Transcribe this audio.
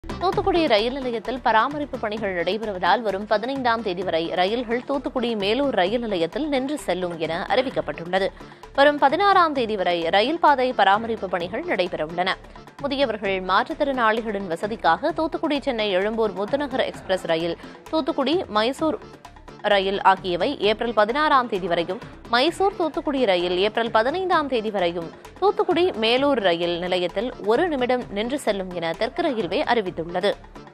தூத்துக்குடி ரயில் நிலையத்தில் பராமரிப்பு பணிகள் நடைபெறுவதால் வரும் பதினைந்தாம் தேதி வரை ரயில்கள் தூத்துக்குடி மேலூர் ரயில் நிலையத்தில் நின்று செல்லும் என அறிவிக்கப்பட்டுள்ளது வரும் பதினாறாம் தேதி வரை ரயில் பாதை பராமரிப்பு பணிகள் நடைபெறவுள்ளன முதியவர்கள் மாற்றுத்திறனாளிகளின் வசதிக்காக தூத்துக்குடி சென்னை எழும்பூர் முத்துநகர் எக்ஸ்பிரஸ் ரயில் தூத்துக்குடி மைசூர் ரயில் ஆகியவை ஏப்ரல் பதினாறாம் தேதி வரையும் மைசூர் தூத்துக்குடி ரயில் ஏப்ரல் பதினைந்தாம் தேதி வரையும் தூத்துக்குடி மேலூர் ரயில் நிலையத்தில் ஒரு நிமிடம் நின்று செல்லும் என தெற்கு ரயில்வே அறிவித்துள்ளது